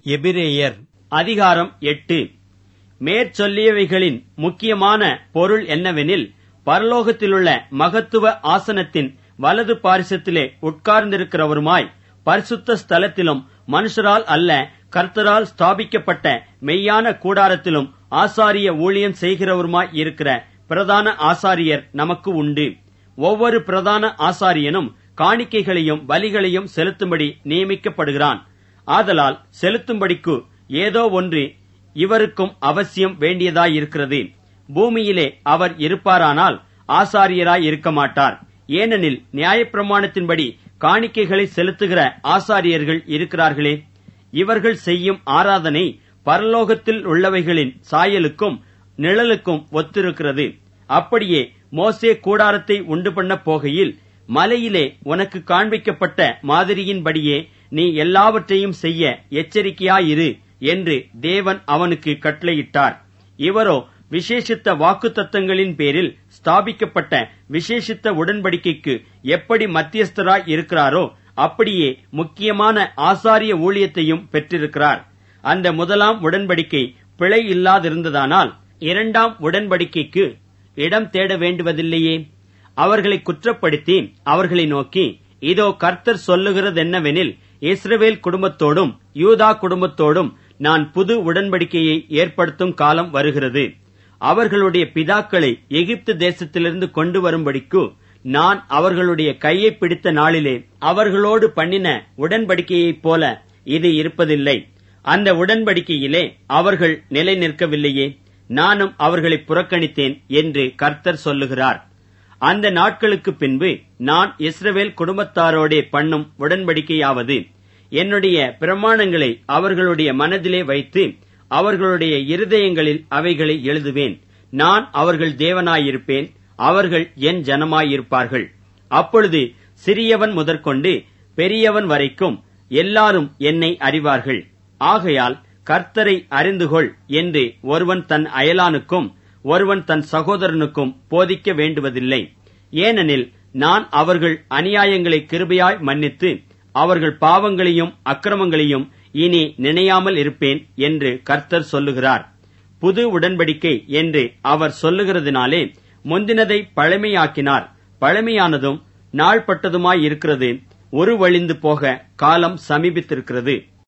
எபிரேயர் அதிகாரம் எட்டு மேற்சொல்லியவைகளின் முக்கியமான பொருள் என்னவெனில் பரலோகத்திலுள்ள மகத்துவ ஆசனத்தின் வலது பாரிசத்திலே உட்கார்ந்திருக்கிறவருமாய் பரிசுத்த ஸ்தலத்திலும் மனுஷரால் அல்ல கர்த்தரால் ஸ்தாபிக்கப்பட்ட மெய்யான கூடாரத்திலும் ஆசாரிய ஊழியம் செய்கிறவருமாய் இருக்கிற பிரதான ஆசாரியர் நமக்கு உண்டு ஒவ்வொரு பிரதான ஆசாரியனும் காணிக்கைகளையும் பலிகளையும் செலுத்தும்படி நியமிக்கப்படுகிறான் ஆதலால் செலுத்தும்படிக்கு ஏதோ ஒன்று இவருக்கும் அவசியம் வேண்டியதாயிருக்கிறது பூமியிலே அவர் இருப்பாரானால் ஆசாரியராய் இருக்க மாட்டார் ஏனெனில் நியாயப்பிரமாணத்தின்படி காணிக்கைகளை செலுத்துகிற ஆசாரியர்கள் இருக்கிறார்களே இவர்கள் செய்யும் ஆராதனை பரலோகத்தில் உள்ளவைகளின் சாயலுக்கும் நிழலுக்கும் ஒத்திருக்கிறது அப்படியே மோசே கூடாரத்தை உண்டு பண்ண போகையில் மலையிலே உனக்கு காண்பிக்கப்பட்ட மாதிரியின்படியே நீ எல்லாவற்றையும் செய்ய எச்சரிக்கையாயிரு என்று தேவன் அவனுக்கு கட்டளையிட்டார் இவரோ விசேஷித்த வாக்குத்தத்தங்களின் பேரில் ஸ்தாபிக்கப்பட்ட விசேஷித்த உடன்படிக்கைக்கு எப்படி மத்தியஸ்தராய் இருக்கிறாரோ அப்படியே முக்கியமான ஆசாரிய ஊழியத்தையும் பெற்றிருக்கிறார் அந்த முதலாம் உடன்படிக்கை பிழை இல்லாதிருந்ததானால் இரண்டாம் உடன்படிக்கைக்கு இடம் தேட வேண்டுவதில்லையே அவர்களை குற்றப்படுத்தி அவர்களை நோக்கி இதோ கர்த்தர் சொல்லுகிறதென்னவெனில் இஸ்ரவேல் குடும்பத்தோடும் யூதா குடும்பத்தோடும் நான் புது உடன்படிக்கையை ஏற்படுத்தும் காலம் வருகிறது அவர்களுடைய பிதாக்களை எகிப்து தேசத்திலிருந்து கொண்டு வரும்படிக்கு நான் அவர்களுடைய கையை பிடித்த நாளிலே அவர்களோடு பண்ணின உடன்படிக்கையைப் போல இது இருப்பதில்லை அந்த உடன்படிக்கையிலே அவர்கள் நிலை நிற்கவில்லையே நானும் அவர்களை புறக்கணித்தேன் என்று கர்த்தர் சொல்லுகிறார் அந்த நாட்களுக்கு பின்பு நான் இஸ்ரவேல் குடும்பத்தாரோடே பண்ணும் உடன்படிக்கையாவது என்னுடைய பிரமாணங்களை அவர்களுடைய மனதிலே வைத்து அவர்களுடைய இருதயங்களில் அவைகளை எழுதுவேன் நான் அவர்கள் தேவனாயிருப்பேன் அவர்கள் என் ஜனமாயிருப்பார்கள் அப்பொழுது சிறியவன் முதற்கொண்டு பெரியவன் வரைக்கும் எல்லாரும் என்னை அறிவார்கள் ஆகையால் கர்த்தரை அறிந்துகொள் என்று ஒருவன் தன் அயலானுக்கும் ஒருவன் தன் சகோதரனுக்கும் போதிக்க வேண்டுவதில்லை ஏனெனில் நான் அவர்கள் அநியாயங்களை கிருபையாய் மன்னித்து அவர்கள் பாவங்களையும் அக்கிரமங்களையும் இனி நினையாமல் இருப்பேன் என்று கர்த்தர் சொல்லுகிறார் புது உடன்படிக்கை என்று அவர் சொல்லுகிறதினாலே முந்தினதை பழமையாக்கினார் பழமையானதும் நாள்பட்டதுமாயிருக்கிறது ஒரு வழிந்து போக காலம் சமீபித்திருக்கிறது